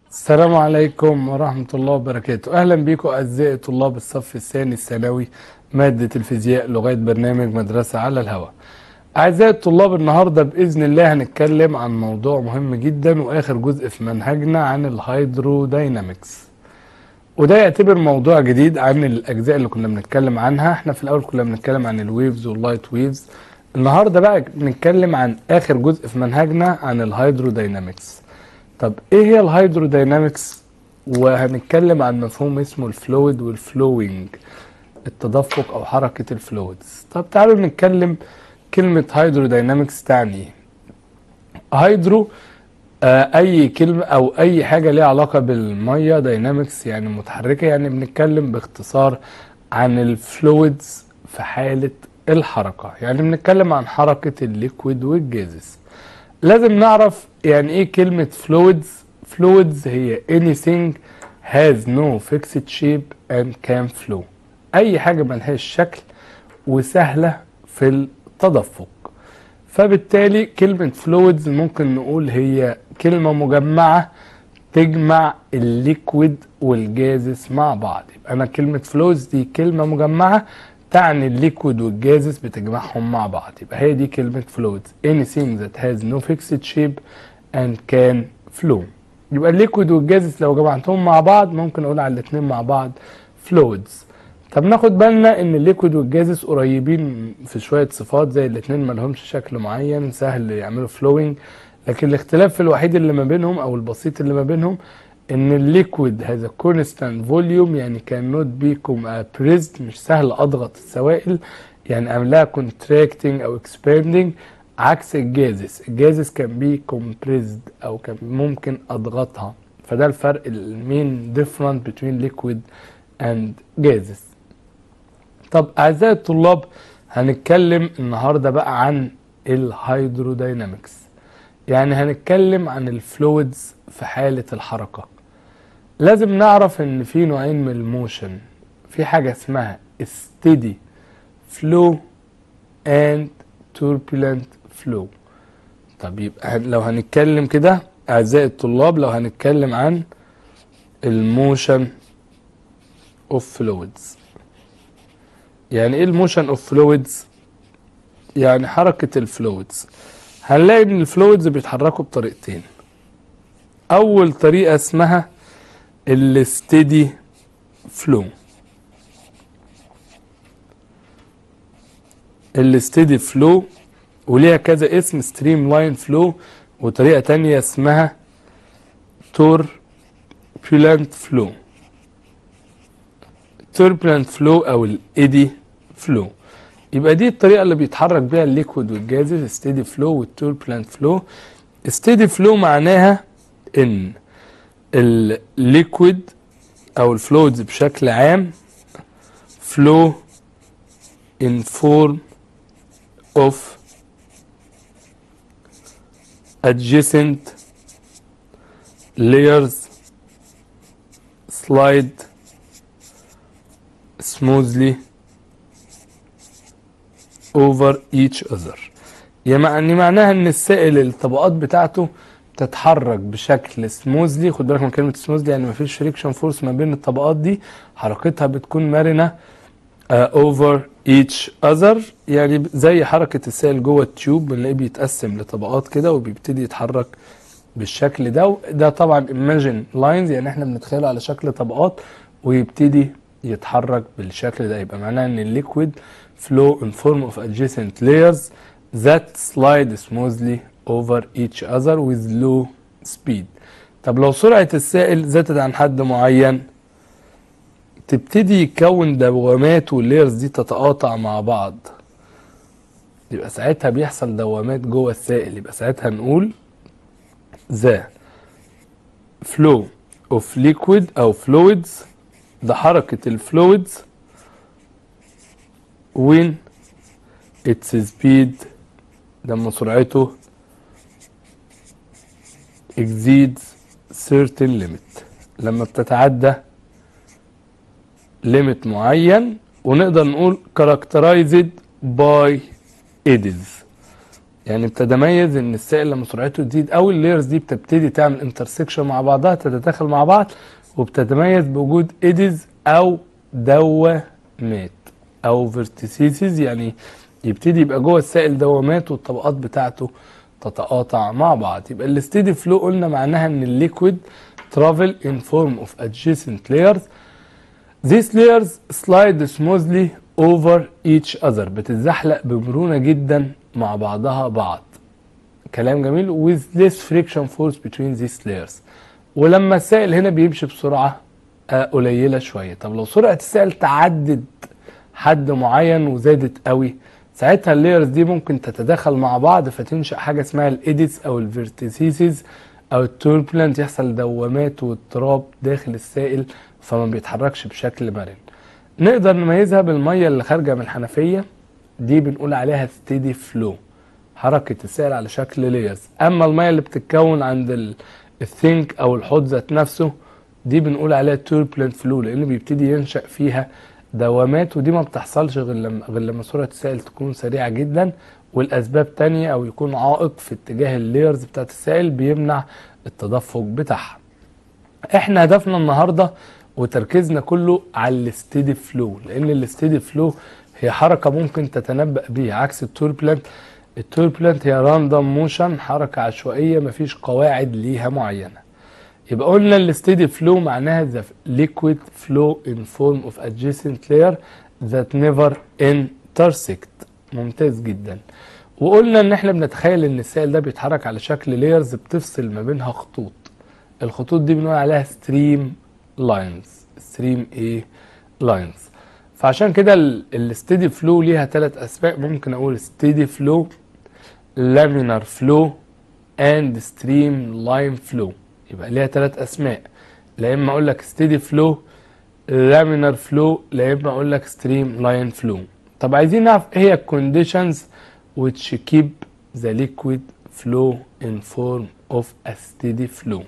السلام عليكم ورحمة الله وبركاته أهلا بكم أعزائي طلاب الصف الثاني الثانوي مادة الفيزياء لغاية برنامج مدرسة على الهواء أعزائي الطلاب النهاردة بإذن الله هنتكلم عن موضوع مهم جدا وآخر جزء في منهجنا عن الهيدروداينامكس وده يعتبر موضوع جديد عن الأجزاء اللي كنا بنتكلم عنها احنا في الأول كنا بنتكلم عن الويفز واللايت ويفز النهاردة بقى بنتكلم عن آخر جزء في منهجنا عن الهيدروداينامكس طب ايه هي الهيدروداينامكس وهنتكلم عن مفهوم اسمه الفلويد والفلوينج التدفق او حركة الفلويدز طب تعالوا نتكلم كلمة هيدروداينامكس تعني ايه هيدرو آه اي كلمة او اي حاجة ليها علاقة بالمية داينامكس يعني متحركة يعني بنتكلم باختصار عن الفلويدز في حالة الحركة يعني بنتكلم عن حركة الليكويد والجازز لازم نعرف يعني ايه كلمة fluids fluids هي anything has no fixed shape and can flow اي حاجة ملهاش شكل وسهلة في التدفق فبالتالي كلمة fluids ممكن نقول هي كلمة مجمعة تجمع الليكويد والجازس مع بعض يبقى انا كلمة fluids دي كلمة مجمعة تعني الليكويد والجازس بتجمعهم مع بعض يبقى هي دي كلمة fluids anything that has no fixed shape and can flow يبقى الليكويد والجازس لو جمعتهم مع بعض ممكن اقول على الاتنين مع بعض fluids طب ناخد بالنا ان الليكويد والجازس قريبين في شوية صفات زي الاتنين مالهمش شكل معين سهل يعملوا flowing لكن الاختلاف الوحيد اللي ما بينهم او البسيط اللي ما بينهم ان الليكويد هذا كونستانت فوليوم يعني كان نوت بي compressed مش سهل اضغط السوائل يعني اعملها كونتراكتنج او اكسباندنج عكس الجازس الجازس كان بي كومبريزد او كان ممكن اضغطها فده الفرق المين ديفرنت بين ليكويد اند جازس طب اعزائي الطلاب هنتكلم النهارده بقى عن الهيدروداينامكس يعني هنتكلم عن الفلويدز في حالة الحركة لازم نعرف ان في نوعين من الموشن في حاجة اسمها steady flow and turbulent flow طب يبقى لو هنتكلم كده اعزائي الطلاب لو هنتكلم عن الموشن اوف فلويدز يعني ايه الموشن اوف فلويدز يعني حركة الفلويدز هنلاقي ان الفلويدز بيتحركوا بطريقتين اول طريقة اسمها الستيدي فلو الستيدي فلو وليها كذا اسم ستريم لاين فلو وطريقة تانية اسمها توربulent فلو turbulent فلو او الايدي فلو يبقى دي الطريقة اللي بيتحرك بيها الليكويد والجازز ستيدي فلو والتوربulent فلو ستيدي فلو معناها ان الليكويد او الفلويدز بشكل عام flow in form of adjacent layers slide smoothly over each other يعني معناها ان السائل الطبقات بتاعته تتحرك بشكل سموزلي خد بالك من كلمه سموزلي يعني مفيش فريكشن فورس ما بين الطبقات دي حركتها بتكون مرنه اوفر ايتش اذر يعني زي حركه السائل جوه التيوب بنلاقيه بيتقسم لطبقات كده وبيبتدي يتحرك بالشكل ده ده طبعا ايماجين لاينز يعني احنا بنتخيله على شكل طبقات ويبتدي يتحرك بالشكل ده يبقى معناها ان الليكويد flow in form of adjacent layers that slide smoothly over each other with low speed طب لو سرعة السائل زادت عن حد معين تبتدي يكون دوامات والليرز دي تتقاطع مع بعض يبقى ساعتها بيحصل دوامات جوه السائل يبقى ساعتها نقول the flow of liquid او fluids ده حركة الفلويدز when its speed لما سرعته exceeds certain limit لما بتتعدى limit معين ونقدر نقول characterized by eddies يعني بتتميز ان السائل لما سرعته تزيد او اللايرز دي بتبتدي تعمل انترسكشن مع بعضها تتداخل مع بعض وبتتميز بوجود ايديز او دوامات او فيرتيسيسز يعني يبتدي يبقى جوه السائل دوامات والطبقات بتاعته تتقاطع مع بعض يبقى الستيدي فلو قلنا معناها ان الليكويد travel in form of adjacent layers these layers slide smoothly over each other بتتزحلق بمرونة جدا مع بعضها بعض كلام جميل with less friction force between these layers ولما السائل هنا بيمشي بسرعة آه، قليلة شوية طب لو سرعة السائل تعدد حد معين وزادت قوي ساعتها اللايرز دي ممكن تتداخل مع بعض فتنشأ حاجة اسمها الايديتس او الفيرتيسيسز او التوربلنت يحصل دوامات واضطراب داخل السائل فما بيتحركش بشكل مرن نقدر نميزها بالمية اللي خارجة من الحنفية دي بنقول عليها ستيدي فلو حركة السائل على شكل لايرز اما المية اللي بتتكون عند الثينك او الحوض ذات نفسه دي بنقول عليها توربلنت فلو لان بيبتدي ينشأ فيها دوامات ودي ما بتحصلش غير لما غير لما سرعه السائل تكون سريعه جدا والاسباب تانية او يكون عائق في اتجاه اللايرز بتاعت السائل بيمنع التدفق بتاعها احنا هدفنا النهارده وتركيزنا كله على الستيدي فلو لان الستيدي فلو هي حركه ممكن تتنبأ بيها عكس التوربلنت التوربلنت هي راندوم موشن حركه عشوائيه مفيش قواعد ليها معينه يبقى قلنا الستيدي فلو معناها the liquid flow in form of adjacent layer that never intersect ممتاز جدا وقلنا ان احنا بنتخيل ان السائل ده بيتحرك على شكل لايرز بتفصل ما بينها خطوط الخطوط دي بنقول عليها ستريم لاينز ستريم ايه لاينز فعشان كده الستيدي فلو ليها ثلاث اسماء ممكن اقول ستيدي فلو لامينار فلو اند ستريم لاين فلو يبقى ليها ثلاث اسماء لا اما اقول لك ستيدي فلو لامينار فلو لا اما اقول لك ستريم لاين فلو طب عايزين نعرف ايه هي الكونديشنز which keep the liquid flow in form of a steady flow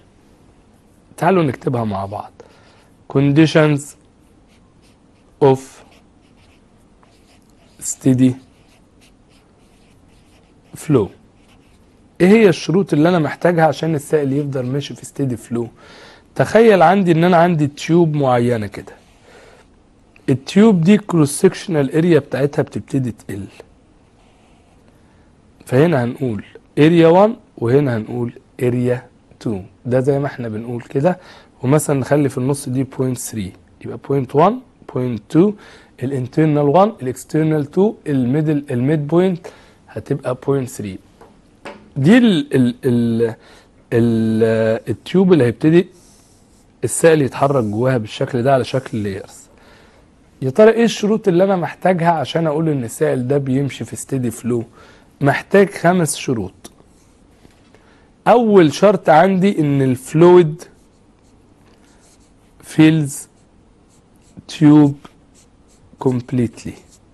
تعالوا نكتبها مع بعض conditions of steady flow ايه هي الشروط اللي انا محتاجها عشان السائل يفضل ماشي في ستيدي فلو تخيل عندي ان انا عندي تيوب معينه كده التيوب دي كروس سكشنال اريا بتاعتها بتبتدي تقل فهنا هنقول اريا 1 وهنا هنقول اريا 2 ده زي ما احنا بنقول كده ومثلا نخلي في النص دي بوينت 3 يبقى بوينت 1 بوينت 2 الانترنال 1 الاكسترنال 2 الميدل الميد بوينت هتبقى بوينت 3 دي ال ال ال ال التيوب اللي هيبتدي السائل يتحرك جواها بالشكل ده على شكل لايرز يا ترى ايه الشروط اللي انا محتاجها عشان اقول ان السائل ده بيمشي في ستيدي فلو محتاج خمس شروط اول شرط عندي ان الفلويد فيلز تيوب completely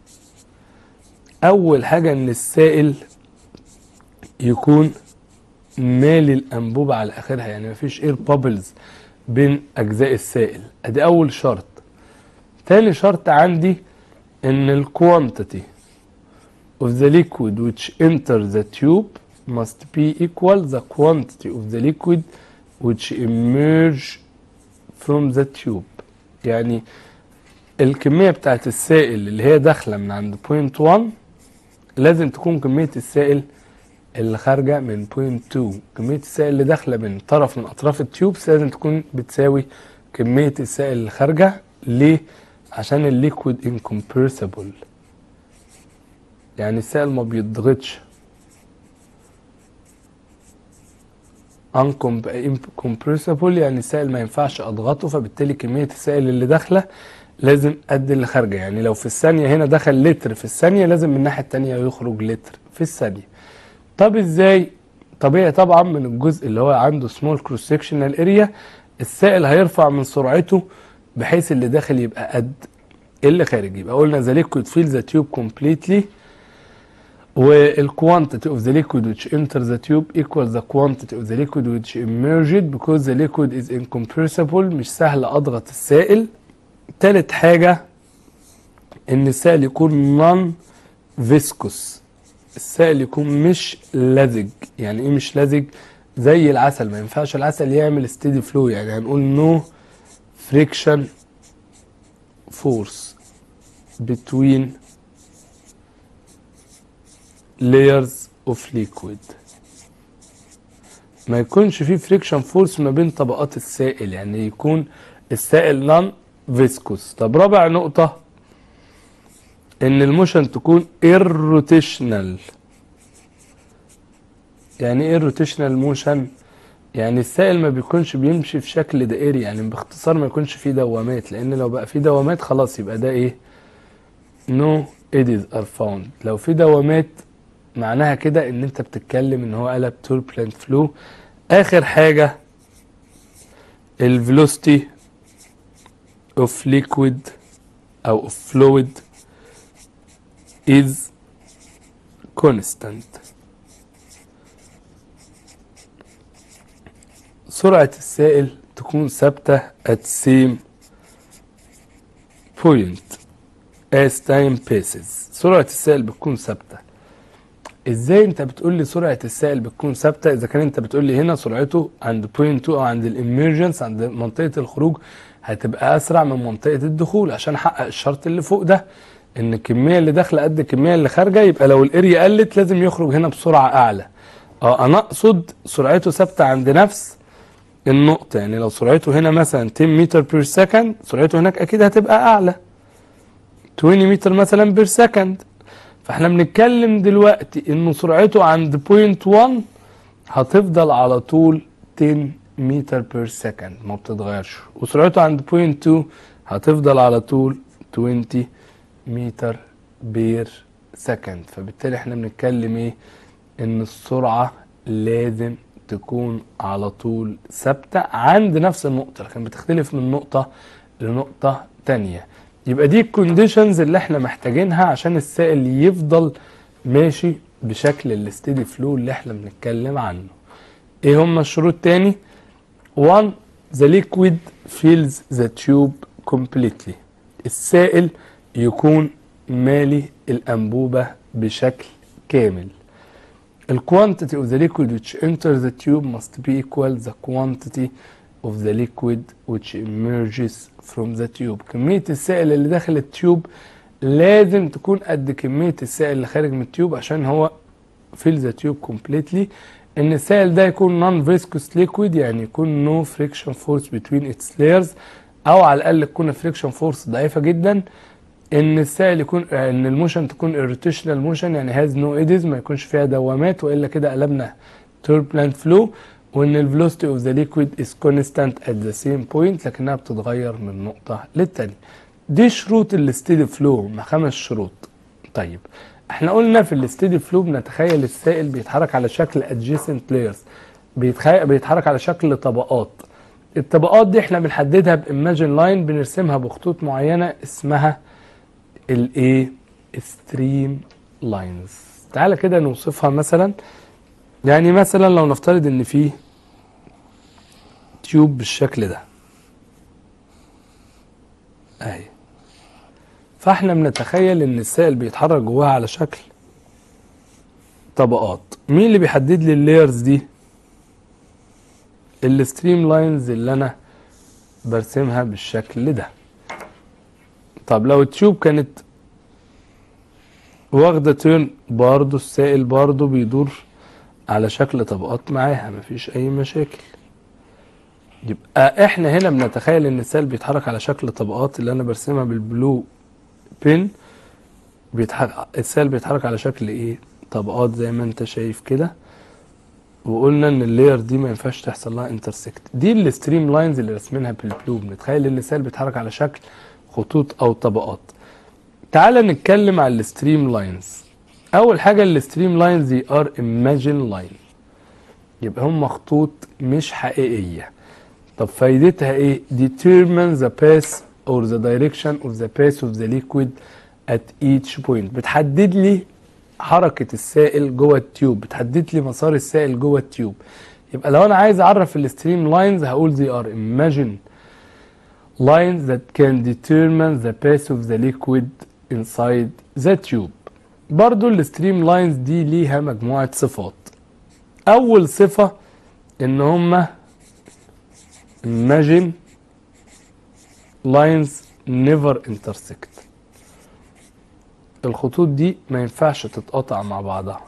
اول حاجه ان السائل يكون مالي الانبوبه على اخرها يعني مفيش اير بابلز بين اجزاء السائل ادي اول شرط تاني شرط عندي ان الكوانتيتي of the liquid which enter the tube must be equal the quantity of the liquid which emerge from the tube يعني الكمية بتاعت السائل اللي هي داخلة من عند بوينت 1 لازم تكون كمية السائل اللي خارجة من بوينت 2 كمية السائل اللي داخلة من طرف من أطراف التيوبس لازم تكون بتساوي كمية السائل اللي خارجة ليه؟ عشان الليكويد انكمبرسبل يعني السائل ما بيتضغطش انكمبرسبل يعني السائل ما ينفعش اضغطه فبالتالي كميه السائل اللي داخله لازم قد اللي خارجه يعني لو في الثانيه هنا دخل لتر في الثانيه لازم من الناحيه الثانيه يخرج لتر في الثانيه طب ازاي طبيعي طبعا من الجزء اللي هو عنده سمول كروس سكشنال اريا السائل هيرفع من سرعته بحيث اللي داخل يبقى قد اللي خارج يبقى قلنا ذا ليكويد فيل ذا تيوب كومبليتلي والquantity of the liquid which enters the tube equals the quantity of the liquid which emerged because the liquid is incompressible مش سهل اضغط السائل تالت حاجة ان السائل يكون non viscous السائل يكون مش لزج يعني ايه مش لزج زي العسل ما ينفعش العسل يعمل ستيدي فلو يعني هنقول نو فريكشن فورس between layers of liquid ما يكونش فيه فريكشن فورس ما بين طبقات السائل يعني يكون السائل نون فيسكوس طب رابع نقطة ان الموشن تكون irrotational يعني ايه irrotational موشن يعني السائل ما بيكونش بيمشي في شكل دائري يعني باختصار ما يكونش فيه دوامات لان لو بقى فيه دوامات خلاص يبقى ده ايه no eddies are found لو في دوامات معناها كده ان انت بتتكلم ان هو قلب turbulent flow اخر حاجة ال velocity of liquid او of fluid is constant سرعة السائل تكون ثابتة at same point as time passes سرعة السائل بتكون ثابتة ازاي انت بتقول لي سرعة السائل بتكون ثابتة اذا كان انت بتقول لي هنا سرعته عند بوينت 2 او عند الاميرجنس عند منطقة الخروج هتبقى اسرع من منطقة الدخول عشان احقق الشرط اللي فوق ده ان الكمية اللي داخلة قد الكمية اللي خارجة يبقى لو الاريا قلت لازم يخرج هنا بسرعة اعلى اه انا اقصد سرعته ثابتة عند نفس النقطة يعني لو سرعته هنا مثلا 10 متر بير سكند سرعته هناك اكيد هتبقى اعلى 20 متر مثلا بير سكند فاحنا بنتكلم دلوقتي انه سرعته عند بوينت 1 هتفضل على طول 10 متر بير سكند ما بتتغيرش وسرعته عند بوينت 2 هتفضل على طول 20 متر بير سكند فبالتالي احنا بنتكلم ايه ان السرعة لازم تكون على طول ثابتة عند نفس النقطة لكن بتختلف من نقطة لنقطة تانية يبقى دي الكونديشنز اللي احنا محتاجينها عشان السائل يفضل ماشي بشكل الستيدي فلو اللي احنا بنتكلم عنه ايه هم الشروط تاني 1 the liquid fills the tube completely السائل يكون مالي الأنبوبة بشكل كامل The quantity of the liquid which enters the tube must be equal the quantity of the liquid which emerges from the tube كمية السائل اللي داخل التيوب لازم تكون قد كمية السائل اللي خارج من التيوب عشان هو fill the tube completely ان السائل ده يكون non viscous liquid يعني يكون no friction force between its layers او على الاقل تكون friction force ضعيفة جدا ان السائل يكون ان الموشن تكون irrotational موشن يعني has no eddies ما يكونش فيها دوامات والا كده قلبنا turbulent flow وان ال velocity of the liquid is constant at the same point لكنها بتتغير من نقطة للتانية دي شروط الستيدي فلو مع خمس شروط طيب احنا قلنا في الستيدي فلو بنتخيل السائل بيتحرك على شكل adjacent layers بيتخيل بيتحرك على شكل طبقات الطبقات دي احنا بنحددها بايماجين لاين بنرسمها بخطوط معينة اسمها الايه ستريم لاينز تعالى كده نوصفها مثلا يعني مثلا لو نفترض ان في تيوب بالشكل ده اهي فاحنا بنتخيل ان السائل بيتحرك جواها على شكل طبقات مين اللي بيحدد لي اللايرز دي الستريم لاينز اللي انا برسمها بالشكل ده طب لو التيوب كانت واخده تيرن برضو السائل برضو بيدور على شكل طبقات معاها مفيش اي مشاكل يبقى احنا هنا بنتخيل ان السائل بيتحرك على شكل طبقات اللي انا برسمها بالبلو بين بيتحرك السائل بيتحرك على شكل ايه طبقات زي ما انت شايف كده وقلنا ان اللاير دي ما ينفعش تحصل لها انترسكت دي الستريم لاينز اللي راسمينها بالبلو بنتخيل ان السائل بيتحرك على شكل خطوط او طبقات تعال نتكلم على الستريم لاينز اول حاجه الستريم لاينز دي ار ايماجين لاين يبقى هم خطوط مش حقيقيه طب فايدتها ايه determine the path or the direction of the path of the liquid at each point بتحدد لي حركه السائل جوه التيوب بتحدد لي مسار السائل جوه التيوب يبقى لو انا عايز اعرف الستريم لاينز هقول they are imagine lines that can determine the path of the liquid inside the tube برضو الستريم لاينز دي ليها مجموعة صفات أول صفة إن هما imagine lines never intersect الخطوط دي ما ينفعش تتقطع مع بعضها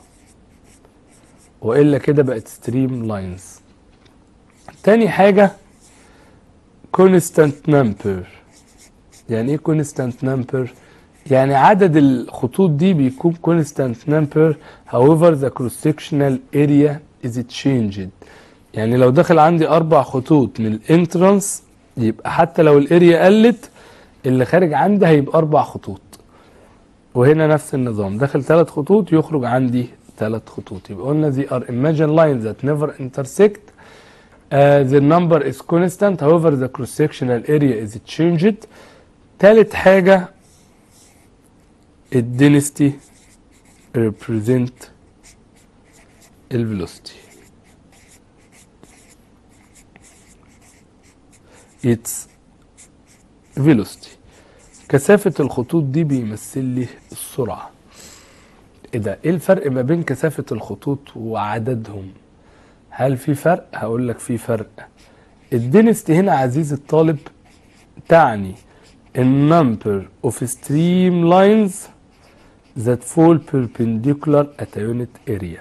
وإلا كده بقت ستريم لاينز تاني حاجة constant number يعني ايه constant number يعني عدد الخطوط دي بيكون constant number however the cross sectional area is changed يعني لو دخل عندي اربع خطوط من الانترانس يبقى حتى لو الاريا قلت اللي خارج عندي هيبقى اربع خطوط وهنا نفس النظام داخل ثلاث خطوط يخرج عندي ثلاث خطوط يبقى قلنا they are imagine lines that never intersect uh, the number is constant however the cross sectional area is changed تالت حاجة الدينستي represent الفيلوسيتي its velocity كثافة الخطوط دي بيمثل لي السرعة ايه ده ايه الفرق ما بين كثافة الخطوط وعددهم هل في فرق هقول لك في فرق الدينستي هنا عزيزي الطالب تعني النمبر of streamlines that fall perpendicular at a unit area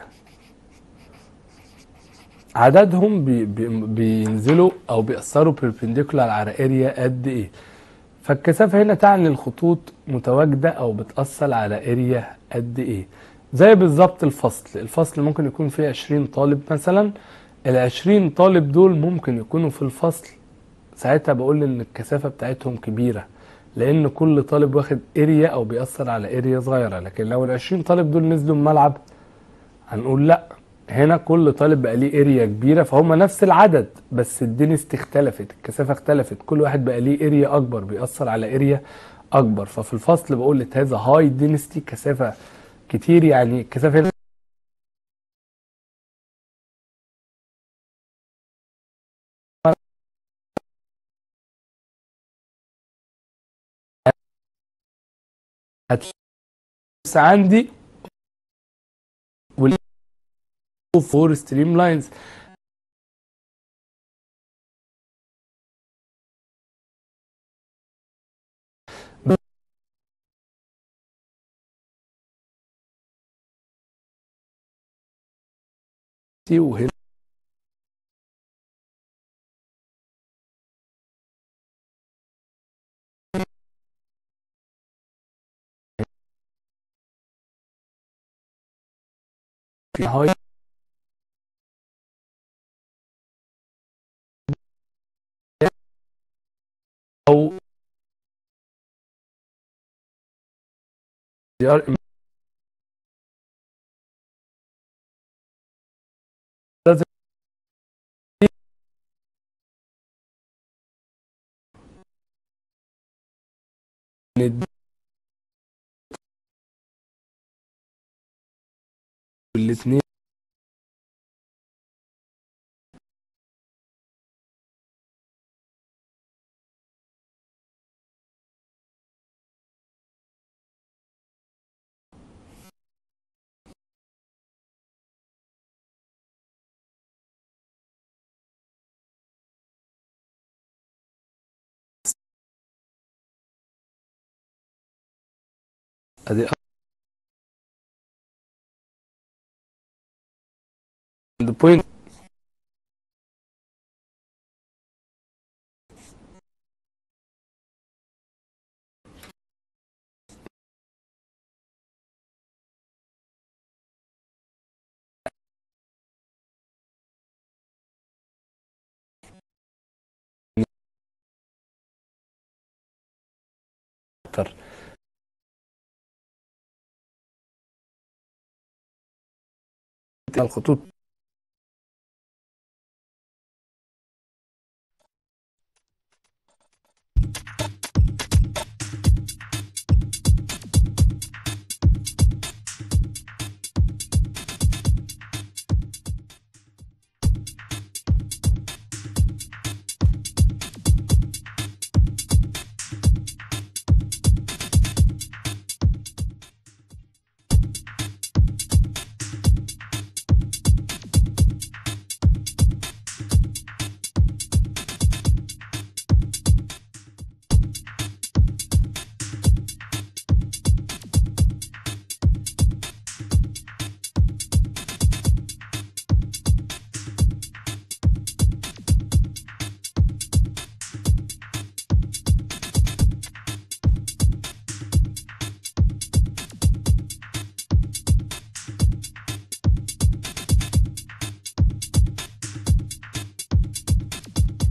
عددهم بي بي بينزلوا او بيأثروا بيربنديكولار على اريا قد ايه فالكثافة هنا تعني الخطوط متواجدة او بتأثر على اريا قد ايه زي بالظبط الفصل الفصل ممكن يكون فيه 20 طالب مثلا ال 20 طالب دول ممكن يكونوا في الفصل ساعتها بقول ان الكثافة بتاعتهم كبيرة لان كل طالب واخد اريا او بيأثر على اريا صغيرة لكن لو ال 20 طالب دول نزلوا الملعب هنقول لا هنا كل طالب بقى ليه اريا كبيره فهم نفس العدد بس الدينست اختلفت الكثافه اختلفت كل واحد بقى ليه اريا اكبر بيأثر على اريا اكبر ففي الفصل بقول لك هذا هاي دينستي كثافه كتير يعني الكثافه هنا بس عندي فور ستريم لاينز وهنا في هاي او they are لازم الاثنين ادي the point اكتر الخطوط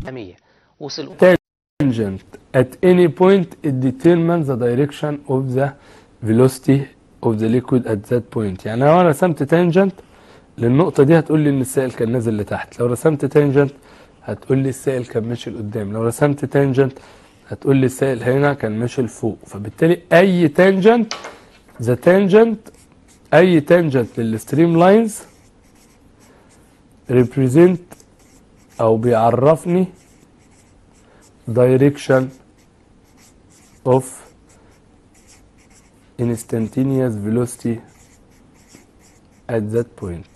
100 وصل tangent at any point it determines the direction of the velocity of the liquid at that point يعني لو انا رسمت tangent للنقطة دي هتقول لي ان السائل كان نازل لتحت لو رسمت tangent هتقول لي السائل كان ماشي لقدام لو رسمت tangent هتقول لي السائل هنا كان ماشي لفوق فبالتالي اي tangent the tangent اي tangent للستريم لاينز represent او بيعرفني direction of instantaneous velocity at that point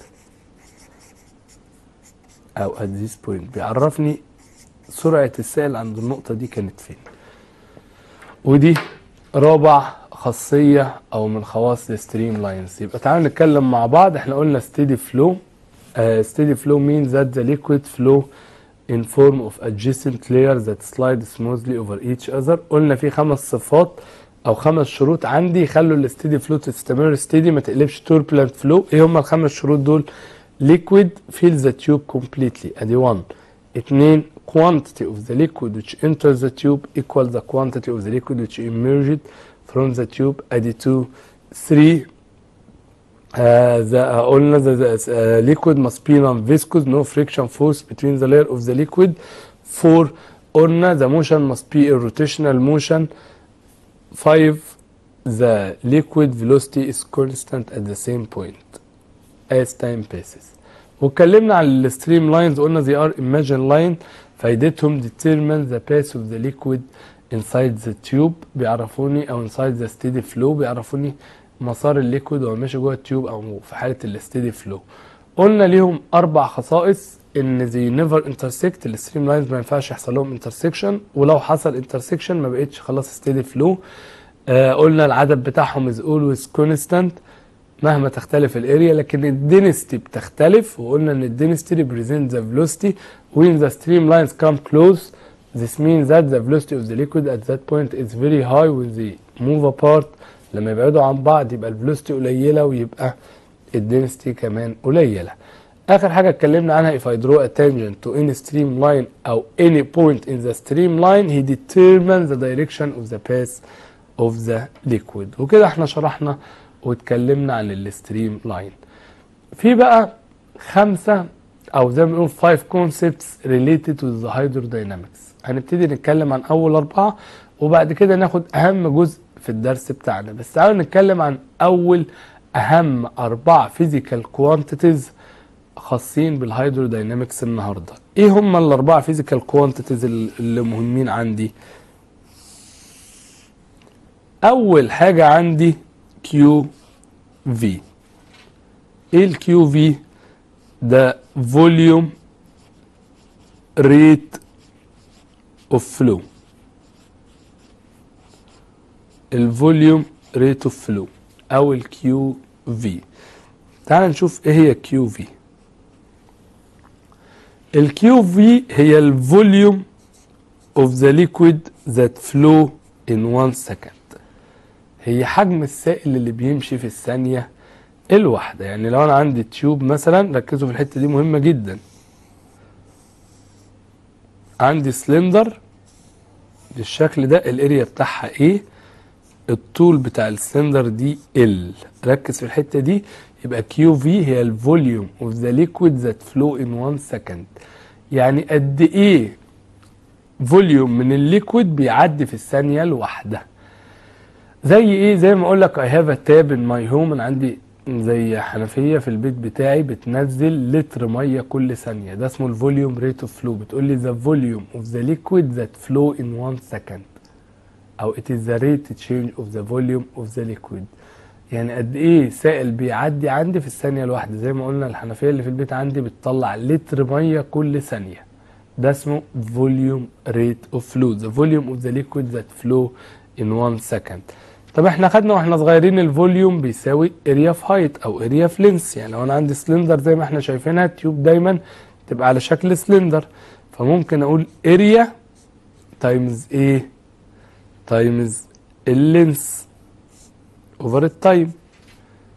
او at this point بيعرفني سرعة السائل عند النقطة دي كانت فين ودي رابع خاصية او من خواص الستريم لاينز يبقى تعالوا نتكلم مع بعض احنا قلنا steady flow uh, steady flow means that the liquid flow in form of adjacent layers that slide smoothly over each other قلنا في خمس صفات او خمس شروط عندي يخلوا الستيدي فلو تستمر ستيدي ما تقلبش توربulent فلو ايه هم الخمس شروط دول liquid fills the tube completely ادي 1 2 quantity of the liquid which enters the tube equals the quantity of the liquid which emerged from the tube ادي 2 3 Uh, the, uh, قلنا the, the uh, liquid must be non-viscous, no friction force between the layer of the liquid. Four, قلنا the motion must be a rotational motion. Five, the liquid velocity is constant at the same point as time passes. واتكلمنا عن الستريم لاينز قلنا they are imagined line فايدتهم determine the path of the liquid inside the tube بيعرفوني او inside the steady flow بيعرفوني مسار الليكويد وهو ماشي جوه التيوب او في حاله الاستيدي فلو قلنا ليهم اربع خصائص ان زي نيفر انترسكت الستريم لاينز ما ينفعش يحصل لهم انترسكشن ولو حصل انترسكشن ما بقتش خلاص ستيدي فلو آه قلنا العدد بتاعهم از اولويز كونستانت مهما تختلف الاريا لكن الدينستي بتختلف وقلنا ان الدينستي ريبريزنت ذا فيلوسيتي when the streamlines come close this means that the velocity of the liquid at that point is very high when they move apart لما يبعدوا عن بعض يبقى الفلوستي قليله ويبقى الدنستي كمان قليله اخر حاجه اتكلمنا عنها if I draw a tangent to any streamline او any point in the streamline he determines the direction of the path of the liquid وكده احنا شرحنا واتكلمنا عن الستريم لاين في بقى خمسه او زي ما بنقول five concepts related with the hydrodynamics هنبتدي نتكلم عن اول اربعه وبعد كده ناخد اهم جزء في الدرس بتاعنا بس تعالوا نتكلم عن اول اهم اربع فيزيكال كوانتيتيز خاصين بالهيدروداينامكس النهارده ايه هم الاربع فيزيكال كوانتيتيز اللي مهمين عندي اول حاجه عندي كيو في ايه الكيو في ده فوليوم ريت اوف فلو الفوليوم ريت اوف فلو او الكيو في تعال نشوف ايه هي كيو في الكيو في هي الفوليوم اوف ذا ليكويد ذات فلو ان 1 سكند هي حجم السائل اللي بيمشي في الثانيه الواحده يعني لو انا عندي تيوب مثلا ركزوا في الحته دي مهمه جدا عندي سلندر بالشكل ده الاريا بتاعها ايه الطول بتاع السلندر دي ال ركز في الحته دي يبقى كيو في هي الفوليوم اوف ذا ليكويد ذات فلو ان 1 سكند يعني قد ايه فوليوم من الليكويد بيعدي في الثانيه الواحده زي ايه زي ما اقول لك اي هاف ا تاب ان ماي هوم انا عندي زي حنفيه في البيت بتاعي بتنزل لتر ميه كل ثانيه ده اسمه الفوليوم ريت اوف فلو بتقول لي ذا فوليوم اوف ذا ليكويد ذات فلو ان 1 سكند او it is the rate change of the volume of the liquid يعني قد ايه سائل بيعدي عندي في الثانيه الواحده زي ما قلنا الحنفيه اللي في البيت عندي بتطلع لتر ميه كل ثانيه ده اسمه volume rate of flow the volume of the liquid that flow in 1 second طب احنا خدنا واحنا صغيرين الفوليوم بيساوي اريا في هايت او اريا في لينس يعني لو انا عندي سلندر زي ما احنا شايفينها التيوب دايما تبقى على شكل سلندر فممكن اقول اريا تايمز ايه تايمز اللينس اوفر التايم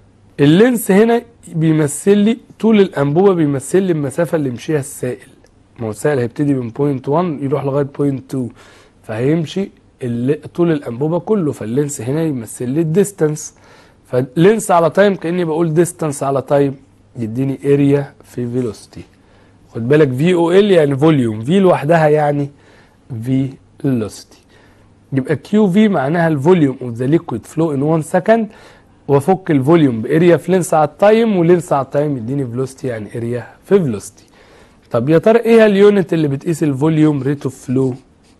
اللينس هنا بيمثل لي طول الانبوبه بيمثل لي المسافه اللي مشيها السائل ما هو السائل هيبتدي من بوينت 1 يروح لغايه بوينت 2 فهيمشي اللي طول الانبوبه كله فاللينس هنا يمثل لي الديستانس فاللينس على تايم كاني بقول ديستانس على تايم يديني اريا في فيلوسيتي خد بالك في او ال يعني فوليوم في لوحدها يعني فيلوسيتي يبقى كيو في معناها الفوليوم اوف ذا ليكويد فلو ان 1 سكند وافك الفوليوم باريا في لينس على التايم ولينس على التايم يديني فيلوسيتي يعني اريا في فيلوسيتي طب يا ترى ايه اليونت اللي بتقيس الفوليوم ريت اوف فلو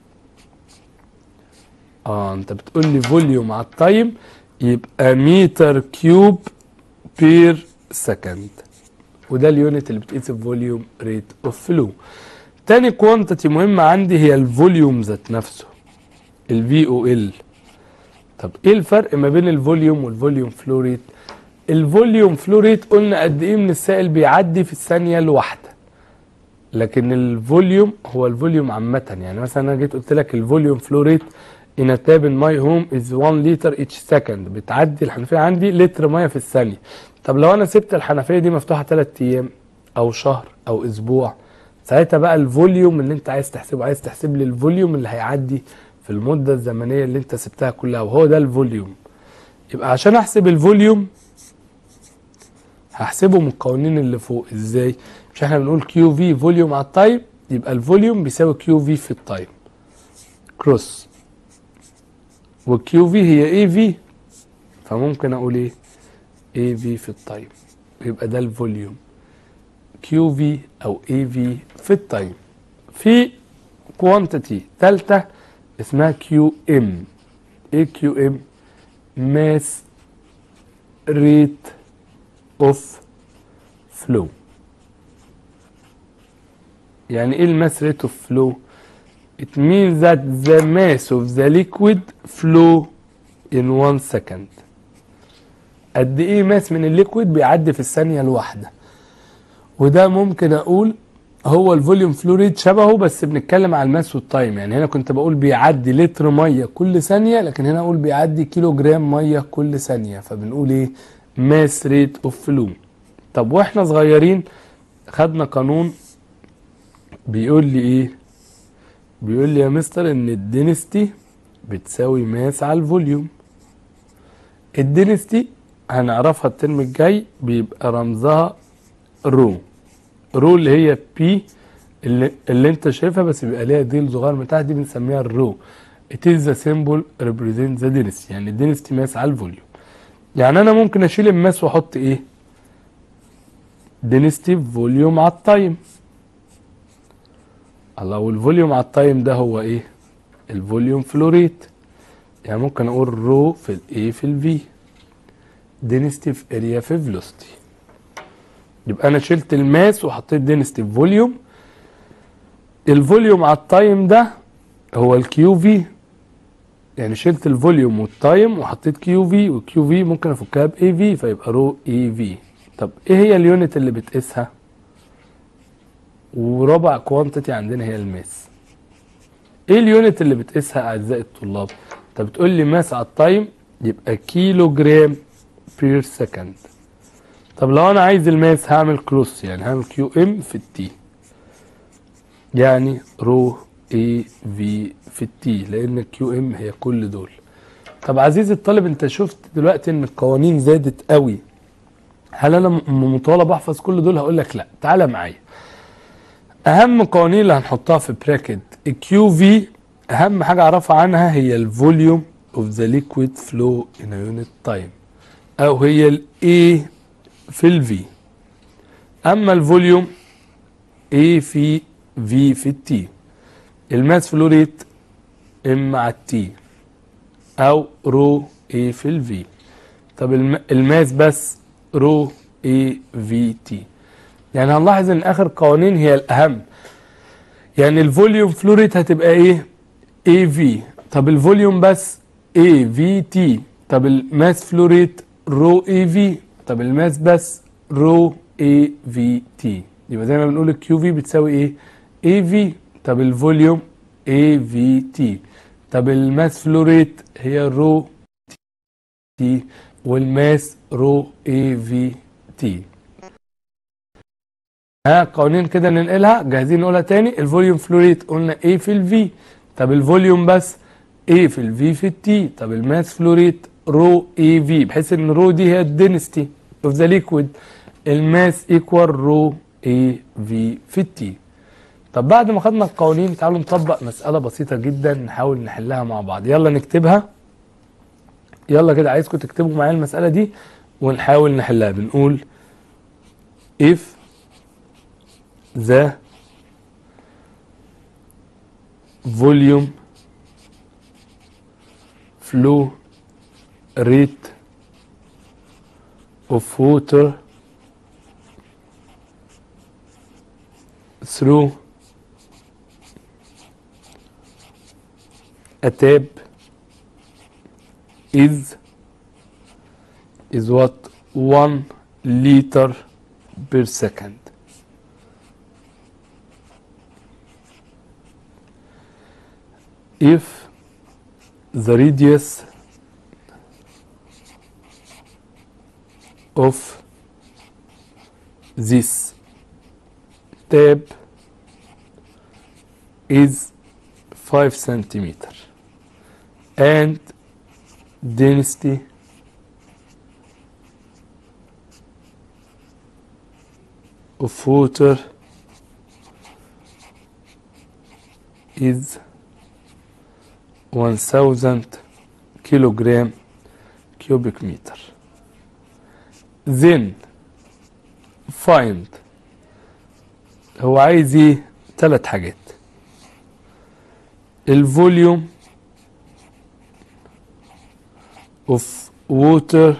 اه انت بتقول لي فوليوم على التايم يبقى متر كيوب بير سكند وده اليونت اللي بتقيس الفوليوم ريت اوف فلو تاني كوانتيتي مهمة عندي هي الفوليوم ذات نفسه الفي او ال طب ايه الفرق ما بين الفوليوم والفوليوم فلو ريت الفوليوم فلو ريت قلنا قد ايه من السائل بيعدي في الثانية الواحدة لكن الفوليوم هو الفوليوم عامة يعني مثلا انا جيت قلت لك الفوليوم فلو ريت in a tap in my home is 1 liter each second بتعدي الحنفية عندي لتر مية في الثانية طب لو انا سبت الحنفية دي مفتوحة 3 ايام او شهر او اسبوع ساعتها بقى الفوليوم اللي انت عايز تحسبه عايز تحسب لي الفوليوم اللي هيعدي في المدة الزمنية اللي انت سبتها كلها وهو ده الفوليوم يبقى عشان احسب الفوليوم هحسبه من القوانين اللي فوق ازاي مش احنا بنقول كيو في فوليوم على التايم يبقى الفوليوم بيساوي كيو في في التايم كروس والكيو في هي اي في فممكن اقول ايه اي في في التايم يبقى ده الفوليوم كيو في او اي في في التايم في كوانتيتي ثالثه اسمها كيو ام ايه كيو ام ماس ريت اوف فلو يعني ايه الماس ريت اوف فلو it means that the mass of the liquid flow in one second قد ايه ماس من الليكويد بيعدي في الثانية الواحدة وده ممكن اقول هو الفوليوم فلو ريت شبهه بس بنتكلم على الماس والتايم يعني هنا كنت بقول بيعدي لتر ميه كل ثانيه لكن هنا اقول بيعدي كيلو جرام ميه كل ثانيه فبنقول ايه ماس ريت اوف فلو طب واحنا صغيرين خدنا قانون بيقول لي ايه بيقول لي يا مستر ان الدينستي بتساوي ماس على الفوليوم الدينستي هنعرفها الترم الجاي بيبقى رمزها رو رو اللي هي بي اللي, اللي انت شايفها بس بيبقى ليها ديل صغير من تحت دي بنسميها الرو it is the symbol represent the density يعني الدنستي ماس على الفوليوم يعني انا ممكن اشيل الماس واحط ايه density فوليوم على التايم الله والفوليوم على التايم ده هو ايه الفوليوم فلو ريت يعني ممكن اقول رو في الاي في الفي density في اريا في فيلوسيتي يبقى انا شلت الماس وحطيت دينستي في فوليوم الفوليوم على التايم ده هو الكيو في يعني شلت الفوليوم والتايم وحطيت كيو في والكيو في ممكن افكها باي في فيبقى رو اي في طب ايه هي اليونت اللي بتقيسها ورابع كوانتيتي عندنا هي الماس ايه اليونت اللي بتقيسها اعزائي الطلاب انت بتقول لي ماس على التايم يبقى كيلو جرام بير سكند طب لو انا عايز الماس هعمل كروس يعني هعمل كيو ام في التي يعني رو اي في في التي لان الكيو ام هي كل دول طب عزيزي الطالب انت شفت دلوقتي ان القوانين زادت قوي هل انا م- مطالب احفظ كل دول هقول لك لا تعالى معايا اهم قوانين اللي هنحطها في براكت الكيو في اهم حاجه اعرفها عنها هي الفوليوم اوف ذا ليكويد فلو ان يونت تايم او هي الاي في الفي اما الفوليوم A في V في التي الماس فلو ريت ام مع التي او رو A في الفي طب الم- الماس بس رو A في تي يعني هنلاحظ ان اخر قوانين هي الاهم يعني الفوليوم فلو ريت هتبقى ايه اي في طب الفوليوم بس اي في تي طب الماس فلو ريت رو اي في طب الماس بس رو اي في تي يبقى زي ما بنقول الكيو في بتساوي ايه اي في طب الفوليوم اي في تي طب الماس فلو ريت هي رو تي والماس رو اي في تي ها قوانين كده ننقلها جاهزين نقولها تاني الفوليوم فلو ريت قلنا A في الفي طب الفوليوم بس A في الفي في التي طب الماس فلو ريت رو اي في بحيث ان رو دي هي الدنستي اوف ذا ليكويد الماس ايكوال رو اي في في التي طب بعد ما خدنا القوانين تعالوا نطبق مسألة بسيطة جدا نحاول نحلها مع بعض يلا نكتبها يلا كده عايزكم تكتبوا معايا المسألة دي ونحاول نحلها بنقول if the volume flow rate of water through a tap is is what one liter per second if the radius of this tap is 5 centimeter and density of water is 1000 kilogram cubic meter then find هو عايز ايه ثلاث حاجات الفوليوم of water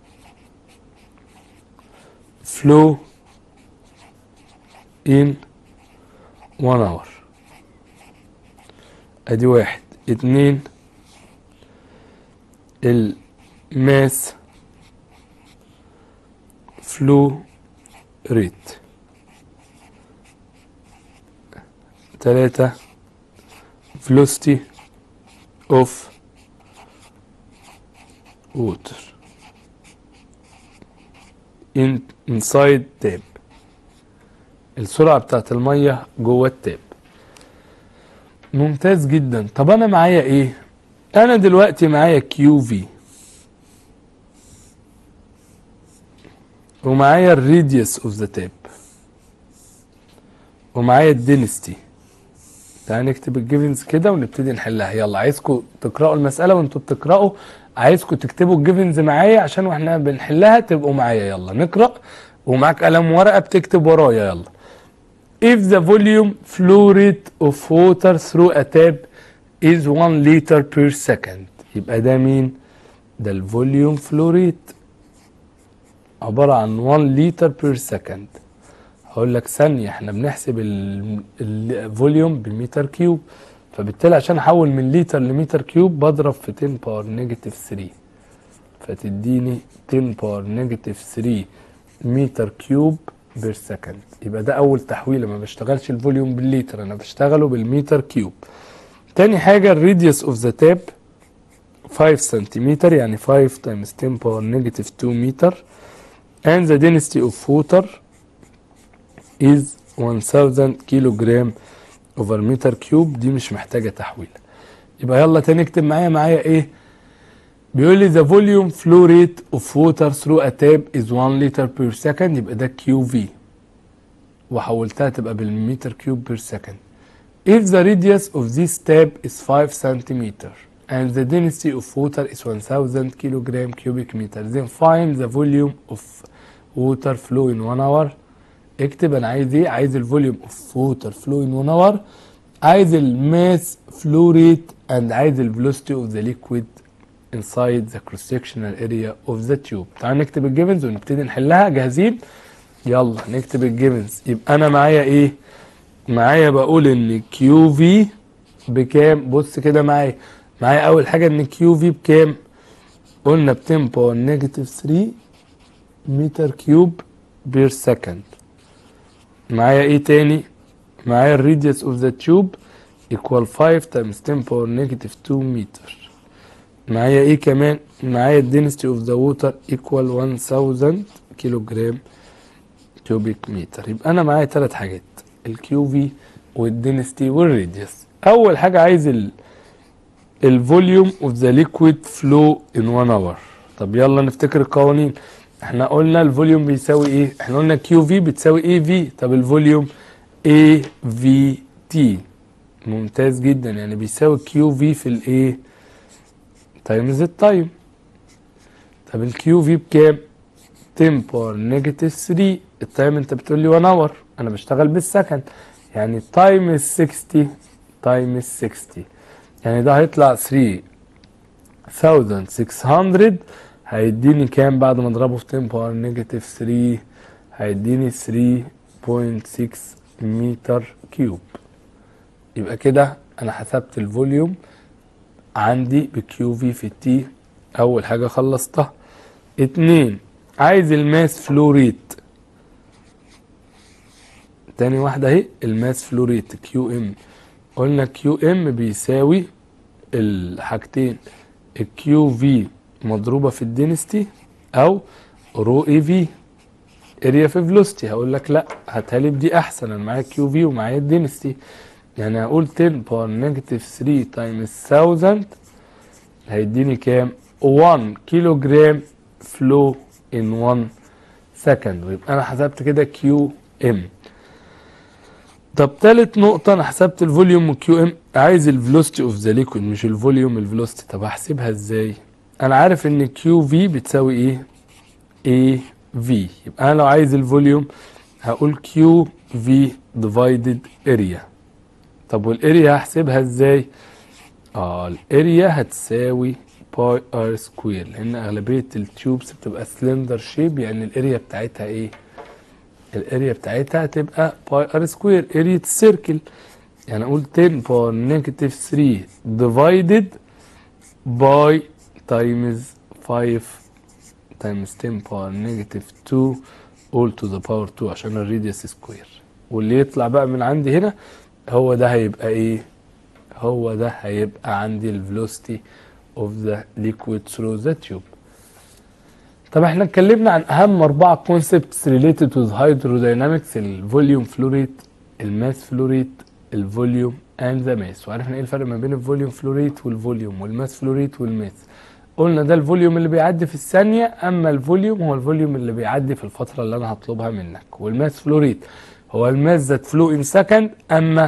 flow in one hour ادي واحد اتنين الماس فلو ريت تلاتة velocity of water in inside tap السرعة بتاعت المية جوه التاب ممتاز جدا طب انا معايا ايه انا دلوقتي معايا كيو في ومعايا الريديوس اوف ذا تاب ومعايا الدينستي تعالى نكتب الجيفنز كده ونبتدي نحلها يلا عايزكم تقرأوا المسألة وانتوا بتقرأوا عايزكم تكتبوا الجيفنز معايا عشان واحنا بنحلها تبقوا معايا يلا نقرأ ومعاك قلم ورقة بتكتب ورايا يلا If the volume flow rate of water through a tap is 1 liter per second يبقى ده مين؟ ده الفوليوم فلو ريت عبارة عن 1 لتر بير سكند هقول لك ثانية احنا بنحسب ال- الفوليوم بالمتر كيوب فبالتالي عشان احول من لتر لمتر كيوب بضرب في 10 باور نيجاتيف 3 فتديني 10 باور نيجاتيف 3 متر كيوب بير سكند يبقى ده اول تحويله ما بشتغلش الفوليوم بالليتر انا بشتغله بالمتر كيوب تاني حاجه الراديوس اوف ذا تاب 5 سنتيمتر يعني 5 times 10 باور نيجاتيف 2 متر and the density of water is 1000 كيلو جرام over متر كيوب دي مش محتاجه تحويل يبقى يلا تاني اكتب معايا معايا ايه بيقول لي the volume flow rate of water through a tap is 1 liter per second يبقى ده كيو في وحولتها تبقى بالمتر كيوب بير سكند if the radius of this tap is 5 centimeter and the density of water is 1000 kilogram cubic meter then find the volume of water flow in 1 hour اكتب انا عايز ايه عايز الفوليوم اوف ووتر فلو ان 1 اور عايز الماس فلو ريت اند عايز الفيلوسيتي اوف ذا ليكويد inside the cross sectional area of the tube تعال نكتب الجيفنز ونبتدي نحلها جاهزين يلا نكتب الجيفنز يبقى انا معايا ايه معايا بقول ان كيو في بكام بص كده معايا معايا اول حاجه ان كيو في بكام قلنا ب 10 باور نيجاتيف 3 متر كيوب بير سكند معايا ايه تاني معايا الريديوس اوف ذا تيوب ايكوال 5 تايمز 10 باور نيجاتيف 2 متر معايا ايه كمان معايا الدنسيتي اوف ذا ووتر ايكوال 1000 كيلو جرام كيوبيك متر يبقى انا معايا ثلاث حاجات الكيو في والدينستي والراديوس اول حاجه عايز ال الفوليوم اوف ذا ليكويد فلو ان 1 اور طب يلا نفتكر القوانين احنا قلنا الفوليوم بيساوي ايه احنا قلنا كيو في بتساوي اي في طب الفوليوم اي في تي ممتاز جدا يعني بيساوي كيو في في الايه تايمز التايم طب الكيو في بكام 10 باور نيجاتيف 3 التايم انت بتقول لي 1 اور انا بشتغل بالسكند يعني تايم 60 تايم 60 يعني ده هيطلع 3600 هيديني كام بعد ما اضربه في 10 باور نيجاتيف 3 هيديني 3.6 متر كيوب يبقى كده انا حسبت الفوليوم عندي بكيو في في التي اول حاجه خلصتها اتنين عايز الماس فلو ريت تاني واحده اهي الماس فلو ريت كيو ام قلنا كيو ام بيساوي الحاجتين الكيو في مضروبه في الدينستي او رو اي في اريا في فيلوستي هقول لك لا هاتها لي بدي احسن انا معايا كيو في ومعايا الدينستي يعني هقول 10 باور نيجاتيف 3 تايمز 1000 هيديني كام 1 كيلو جرام فلو ان 1 سكند ويبقى انا حسبت كده كيو ام طب تالت نقطة أنا حسبت الفوليوم والكيو ام عايز الفيلوستي اوف ذا ليكويد مش الفوليوم الفيلوستي طب هحسبها ازاي؟ أنا عارف إن كيو في بتساوي إيه؟ اي في يبقى أنا لو عايز الفوليوم هقول كيو في ديفايدد اريا طب والاريا هحسبها ازاي؟ اه الاريا هتساوي باي ار سكوير لأن أغلبية التيوبس بتبقى سلندر شيب يعني الاريا بتاعتها إيه؟ الاريا بتاعتها هتبقى باي ار سكوير اريا السيركل يعني اقول 10 باور نيجاتيف 3 ديفايدد باي تايمز 5 تايمز 10 باور نيجاتيف 2 all to the power 2 عشان الراديوس سكوير واللي يطلع بقى من عندي هنا هو ده هيبقى ايه هو ده هيبقى عندي الفيلوسيتي of the liquid through the tube طب احنا اتكلمنا عن اهم اربعه كونسبتس ريليتد with hydrodynamics الفوليوم فلو ريت الماس فلو ريت الفوليوم اند ذا ماس وعرفنا ايه الفرق ما بين الفوليوم فلو ريت والفوليوم والماس فلو ريت والماس قلنا ده الفوليوم اللي بيعدي في الثانيه اما الفوليوم هو الفوليوم اللي بيعدي في الفتره اللي انا هطلبها منك والماس فلو ريت هو الماس ذات فلو ان سكند اما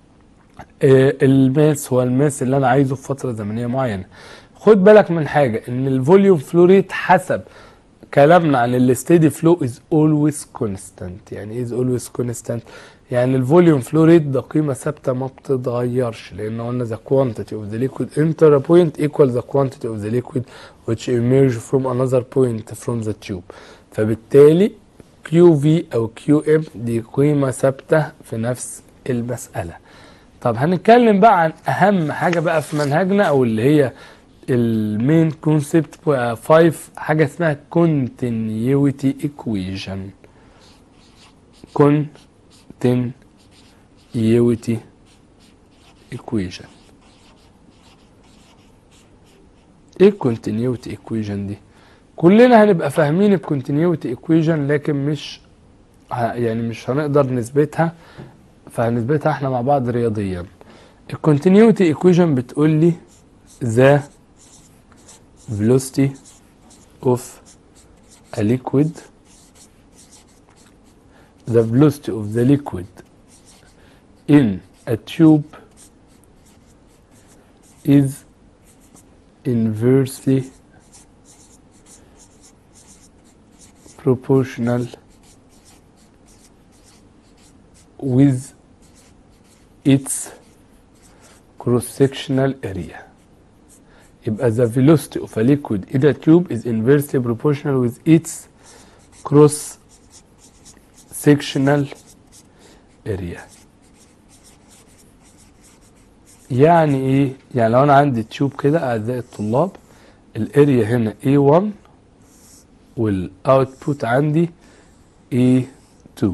آه الماس هو الماس اللي انا عايزه في فتره زمنيه معينه خد بالك من حاجه ان الفوليوم فلو ريت حسب كلامنا عن الستيدي فلو از اولويز كونستانت يعني ايه از اولويز كونستانت يعني الفوليوم فلو ريت ده قيمه ثابته ما بتتغيرش لان قلنا ذا كوانتيتي اوف ذا ليكويد انتر بوينت ايكوال ذا كوانتيتي اوف ذا ليكويد which emerge from another point from the tube فبالتالي كيو في او كيو ام دي قيمه ثابته في نفس المساله طب هنتكلم بقى عن اهم حاجه بقى في منهجنا او اللي هي المين كونسبت 5 حاجه اسمها continuity equation continuity equation ايه الكونتينيوتي ايكويشن دي كلنا هنبقى فاهمين الكونتينيوتي ايكويشن لكن مش يعني مش هنقدر نثبتها فهنثبتها احنا مع بعض رياضيا الكونتينيوتي ايكويشن بتقول لي the velocity of a liquid the velocity of the liquid in a tube is inversely proportional with its cross-sectional area يبقى the velocity of a liquid in a tube is inversely proportional with its cross sectional area يعني ايه يعني لو انا عندي تيوب كده اعزائي الطلاب الاريا هنا A1 والاوتبوت عندي A2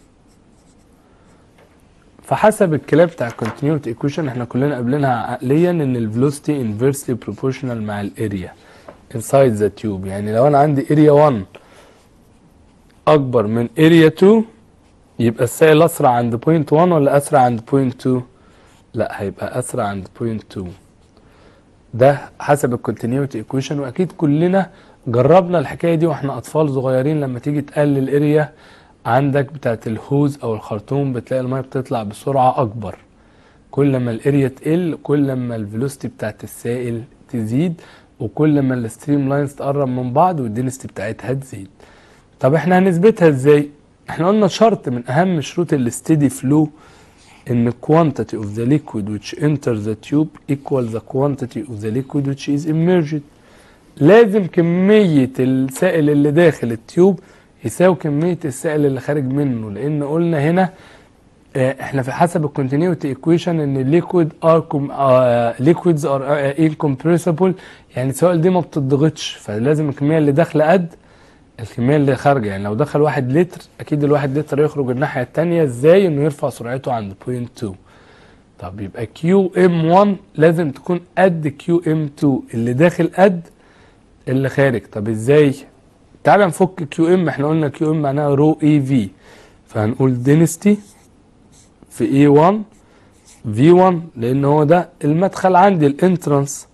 فحسب الكلام بتاع الكونتينيوتي ايكويشن احنا كلنا قابلينها عقليا ان الفيلوسيتي انفيرسلي بروبورشنال مع الاريا inside the tube يعني لو انا عندي اريا 1 اكبر من اريا 2 يبقى السائل اسرع عند بوينت 1 ولا اسرع عند بوينت 2 لا هيبقى اسرع عند بوينت 2 ده حسب الكونتينيوتي ايكويشن واكيد كلنا جربنا الحكايه دي واحنا اطفال صغيرين لما تيجي تقلل اريا عندك بتاعت الهوز او الخرطوم بتلاقي الميه بتطلع بسرعه اكبر كل ما الاريا تقل كل ما الفيلوسيتي بتاعت السائل تزيد وكل ما الستريم لاينز تقرب من بعض والدنستي بتاعتها تزيد طب احنا هنثبتها ازاي احنا قلنا شرط من اهم شروط الستيدي فلو ان quantity of the liquid which enters the tube equals the quantity of the liquid which is immerged لازم كمية السائل اللي داخل التيوب يساوي كمية السائل اللي خارج منه لان قلنا هنا آه، احنا في حسب الكونتينيوتي ايكويشن ان الليكويد ار ليكويدز ار انكمبريسبل يعني السوائل دي ما بتضغطش فلازم الكميه اللي داخله قد الكميه اللي خارجه يعني لو دخل واحد لتر اكيد الواحد لتر يخرج الناحيه التانية ازاي انه يرفع سرعته عند بوينت 2 طب يبقى كيو ام 1 لازم تكون قد كيو ام 2 اللي داخل قد اللي خارج طب ازاي تعال نفك كيو ام احنا قلنا كيو ام معناها رو اي في فهنقول دينستي في اي 1 في 1 لان هو ده المدخل عندي الانترانس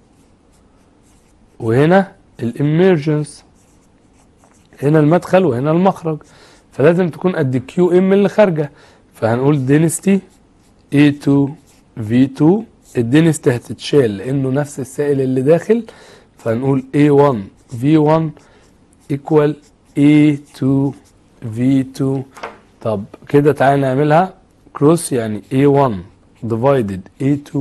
وهنا الاميرجنس هنا المدخل وهنا المخرج فلازم تكون قد كيو ام اللي خارجه فهنقول دينستي A2 V2 الدينستي هتتشال لانه نفس السائل اللي داخل فهنقول A1 V1 equal A2 V2 طب كده تعالى نعملها كروس يعني A1 divided A2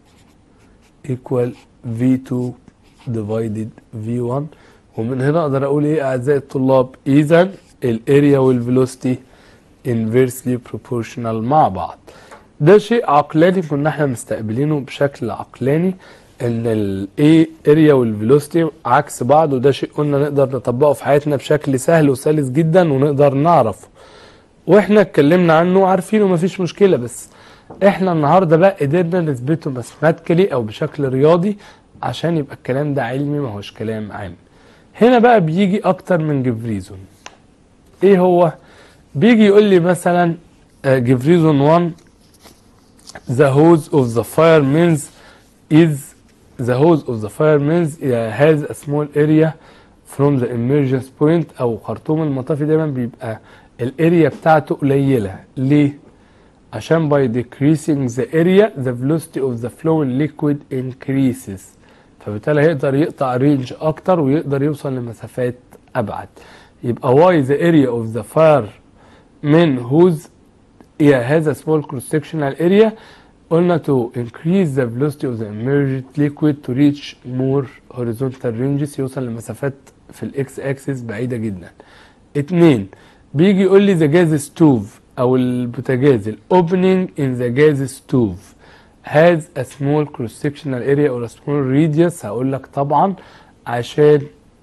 equal V2 divided V1 ومن هنا اقدر اقول ايه اعزائي الطلاب اذا الاريا والفيلوسيتي inversely proportional مع بعض ده شيء عقلاني كنا احنا مستقبلينه بشكل عقلاني ان الايه اريا والفيلوسيتي عكس بعض وده شيء قلنا نقدر نطبقه في حياتنا بشكل سهل وسلس جدا ونقدر نعرفه واحنا اتكلمنا عنه عارفينه مفيش مشكله بس احنا النهارده بقى قدرنا نثبته ماثيماتيكالي او بشكل رياضي عشان يبقى الكلام ده علمي ما هوش كلام عام هنا بقى بيجي اكتر من جيف ايه هو بيجي يقول لي مثلا جيف ريزون 1 the hose of the fire means is the hose of the fire means has a small area from the emergence point او خرطوم المطافي دايما بيبقى الاريا بتاعته قليله ليه عشان by decreasing the area the velocity of the flowing liquid increases فبالتالي هيقدر يقطع رينج اكتر ويقدر يوصل لمسافات ابعد يبقى why the area of the fire من whose yeah, has a small cross sectional area قلنا to increase the velocity of the emerged liquid to reach more horizontal ranges يوصل لمسافات في الاكس اكسس بعيده جدا اتنين بيجي يقول لي the gas stove او البوتاجاز ال opening in the gas stove has a small cross sectional area or a small radius هقول لك طبعا عشان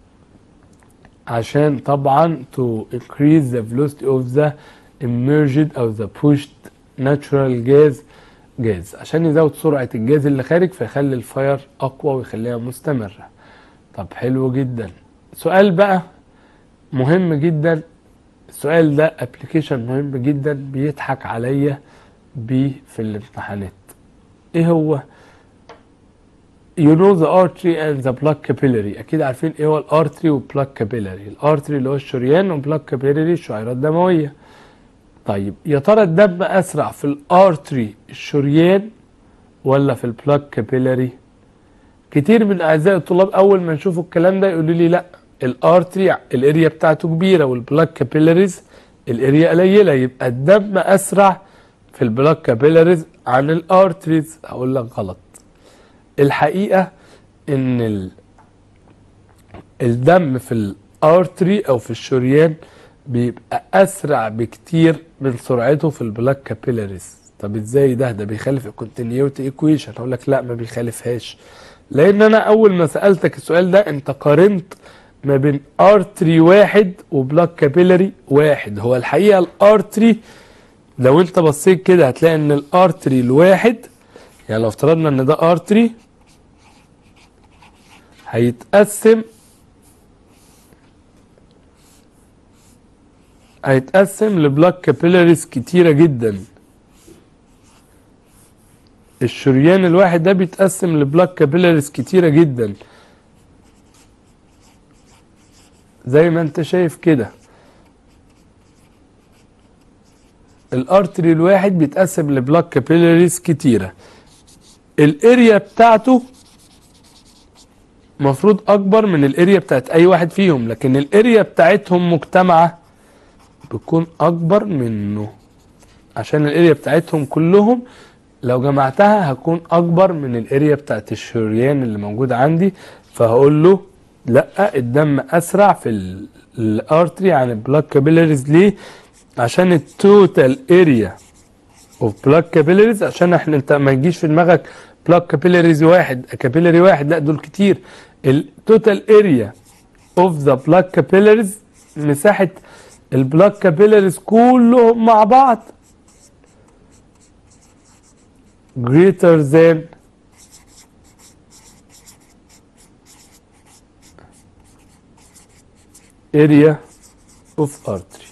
عشان طبعا to increase the velocity of the emerged او the pushed natural gas جاز عشان يزود سرعة الجاز اللي خارج فيخلي الفاير أقوى ويخليها مستمرة طب حلو جدا سؤال بقى مهم جدا السؤال ده ابلكيشن مهم جدا بيضحك عليا بيه في الامتحانات ايه هو you know the artery and the blood capillary اكيد عارفين ايه هو الارتري والبلاك كابيلاري الارتري اللي هو الشريان والبلاك كابيلاري الشعيرات الدمويه طيب يا ترى الدم اسرع في الارتري الشريان ولا في البلاك كابيلاري كتير من اعزائي الطلاب اول ما يشوفوا الكلام ده يقولوا لي لا الارتري الاريا بتاعته كبيره والبلاك كابيلاريز الاريا قليله يبقى الدم اسرع في البلاك كابيلاريز عن الارتريز هقول لك غلط الحقيقه ان ال... الدم في الارتري او في الشريان بيبقى اسرع بكتير من سرعته في البلاك كابيلاريز طب ازاي ده ده بيخالف الكونتينيوتي ايكويشن هقول لك لا ما بيخالفهاش لان انا اول ما سالتك السؤال ده انت قارنت ما بين ارتري واحد وبلاك كابيلاري واحد هو الحقيقه الارتري لو انت بصيت كده هتلاقي ان الارتري الواحد يعني لو افترضنا ان ده ارتري هيتقسم هيتقسم لبلاك كابيلاريز كتيرة جدا الشريان الواحد ده بيتقسم لبلاك كابيلاريز كتيرة جدا زي ما انت شايف كده الارتري الواحد بيتقسم لبلاك كابيلاريز كتيرة الاريا بتاعته مفروض اكبر من الاريا بتاعت اي واحد فيهم لكن الاريا بتاعتهم مجتمعة بتكون اكبر منه عشان الاريا بتاعتهم كلهم لو جمعتها هتكون اكبر من الاريا بتاعت الشريان اللي موجود عندي فهقول له لا الدم اسرع في ال- الارتري عن البلاك كابيلاريز ليه عشان التوتال اريا اوف بلاك كابيلاريز عشان احنا انت ما يجيش في دماغك بلاك كابيلاريز واحد كابيلاري واحد لا دول كتير التوتال اريا اوف ذا بلاك كابيلاريز مساحه البلاك كابيلاريز كلهم مع بعض greater than area of artery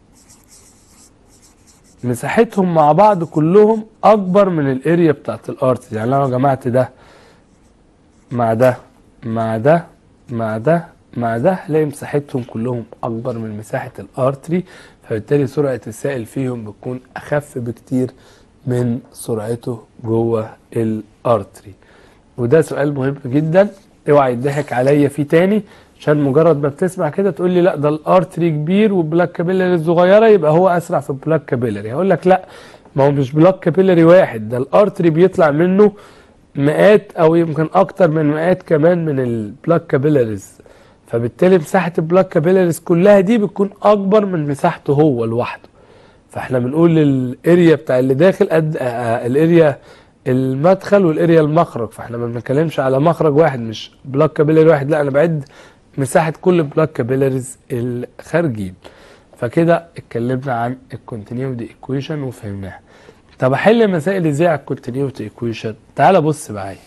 مساحتهم مع بعض كلهم اكبر من الاريا بتاعت الارتري يعني لو جمعت ده مع ده مع ده مع ده مع ده هلاقي مساحتهم كلهم اكبر من مساحه الارتري فبالتالي سرعه السائل فيهم بتكون اخف بكتير من سرعته جوه الارتري وده سؤال مهم جدا اوعى يضحك عليا فيه تاني عشان مجرد ما بتسمع كده تقول لي لا ده الارتري كبير والبلاك كابيلاري صغيره يبقى هو اسرع في البلاك كابيلاري هقول لك لا ما هو مش بلاك كابيلاري واحد ده الارتري بيطلع منه مئات او يمكن اكتر من مئات كمان من البلاك كابيلاريز فبالتالي مساحه البلاك كابيلاريز كلها دي بتكون اكبر من مساحته هو لوحده فاحنا بنقول الاريا بتاع اللي داخل قد آه، آه، الاريا المدخل والاريا المخرج فاحنا ما بنتكلمش على مخرج واحد مش بلاك كابيلاري واحد لا انا بعد مساحه كل بلاك كابيلاريز الخارجين فكده اتكلمنا عن الكونتينيوتي ايكويشن وفهمناها طب احل مسائل ازاي على الكونتينيوتي ايكويشن تعال بص معايا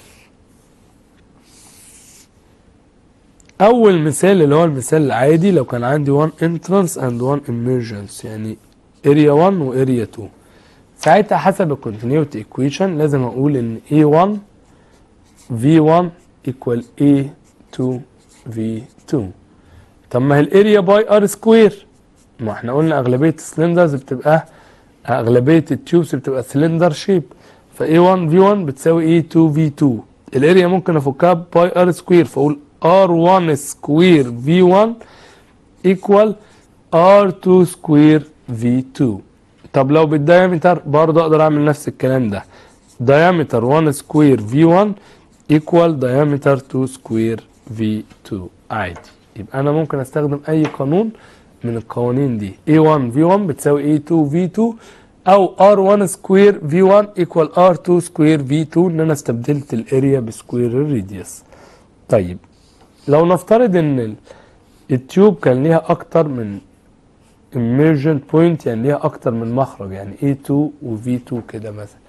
اول مثال اللي هو المثال العادي لو كان عندي 1 entrance and 1 emergence يعني area 1 و area 2 ساعتها حسب الكونتينيوتي ايكويشن لازم اقول ان A1 V1 equal A2 V2 طب ما هي الاريا باي ار سكوير ما احنا قلنا اغلبيه السلندرز بتبقى اغلبيه التيوبس بتبقى سلندر شيب ف A1 V1 بتساوي A2 V2 الاريا ممكن افكها باي ار سكوير فاقول R1 سكوير V1 equal R2 سكوير V2 طب لو بالدايمتر برضه اقدر اعمل نفس الكلام ده diameter 1 سكوير V1 equal diameter 2 سكوير V2 عادي يبقى انا ممكن استخدم اي قانون من القوانين دي A1 V1 بتساوي A2 V2 او R1 سكوير V1 equal R2 سكوير V2 ان انا استبدلت الاريا بسكوير الراديوس طيب لو نفترض ان ال- التيوب كان ليها اكتر من emergent point يعني ليها اكتر من مخرج يعني A2 و V2 كده مثلا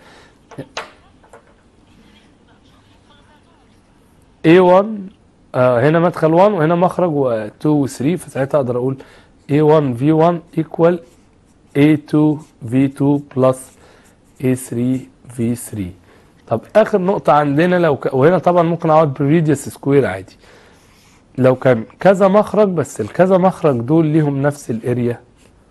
A1 آه هنا مدخل 1 وهنا مخرج و2 و3 فساعتها اقدر اقول A1 V1 equal A2 V2 plus A3 V3 طب اخر نقطة عندنا لو ك... وهنا طبعا ممكن اقعد بالريديوس سكوير عادي لو كان كذا مخرج بس الكذا مخرج دول ليهم نفس الاريا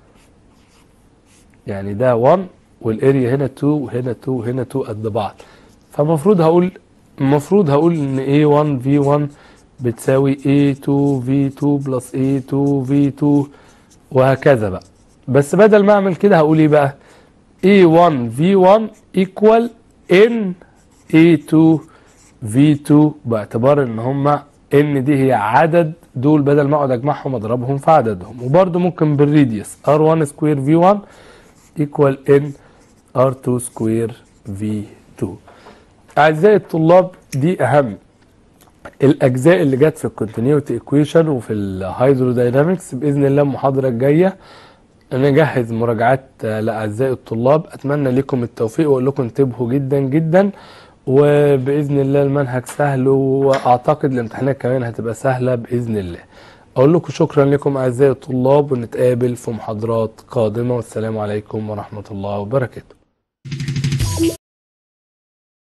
يعني ده 1 والاريا هنا 2 وهنا 2 وهنا 2 قد بعض فالمفروض هقول المفروض هقول ان A1 V1 بتساوي A2 V2 بلس A2 V2 وهكذا بقى بس بدل ما اعمل كده هقول ايه بقى A1 V1 equal N A2 V2 باعتبار ان هما N دي هي عدد دول بدل ما اقعد اجمعهم اضربهم في عددهم وبرده ممكن بالريديوس R1 سكوير V1 equal N R2 سكوير V2 أعزائي الطلاب دي أهم الأجزاء اللي جت في الكونتينيوتي ايكويشن وفي الهيدروداينامكس بإذن الله المحاضرة الجاية نجهز مراجعات آه، لأعزائي الطلاب أتمنى لكم التوفيق وأقول لكم انتبهوا جدا جدا وبإذن الله المنهج سهل وأعتقد الامتحانات كمان هتبقى سهلة بإذن الله أقول لكم شكرا لكم أعزائي الطلاب ونتقابل في محاضرات قادمة والسلام عليكم ورحمة الله وبركاته